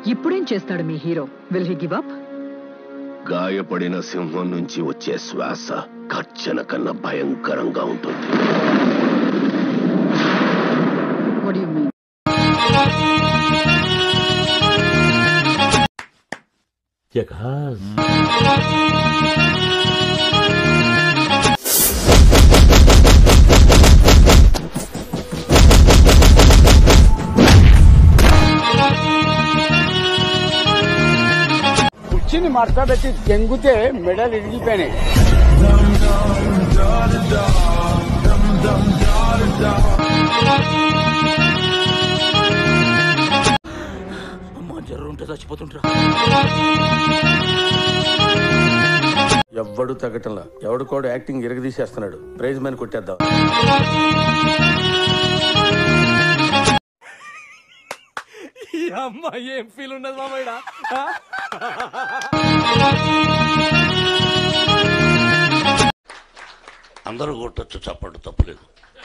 ఇప్పుడేం చేస్తాడు మీ hero will he give up గాయపడిన సింహం నుంచి వచ్చే శ్వాస కచ్చన కన్నా భయంకరంగా ఉంటుంది వాట్ యు మీన్ కుర్చీని మడతబెట్టి తెంగితే మెడలు ఇరిగిపోయినాయి ఎవ్వడు తగ్గటంలా ఎవడు కూడా యాక్టింగ్ ఇరగదీసేస్తున్నాడు ప్రైజ్ మని కొట్టేద్దాం అందరూ కొట్టచ్చు చప్పట్టు తప్పలేదు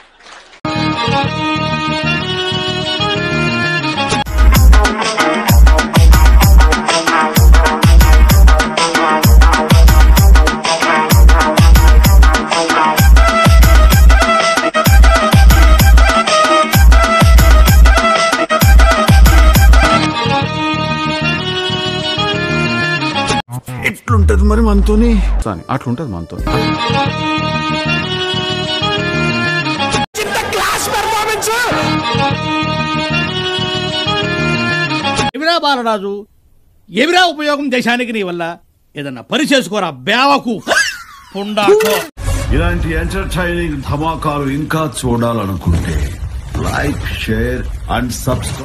ఎట్లుంటది మరి మనతోని అట్లుంటది మనతోని ఎవిరా బాలరాజు ఎవిరా ఉపయోగం దేశానికి నీ వల్ల ఏదన్నా పని చేసుకోరా బేవకు పుండాకో ఇలాంటి ఎంటర్టైనింగ్ ధమాకాలు ఇంకా చూడాలనుకుంటే లైక్ షేర్ అండ్ సబ్స్క్రైబ్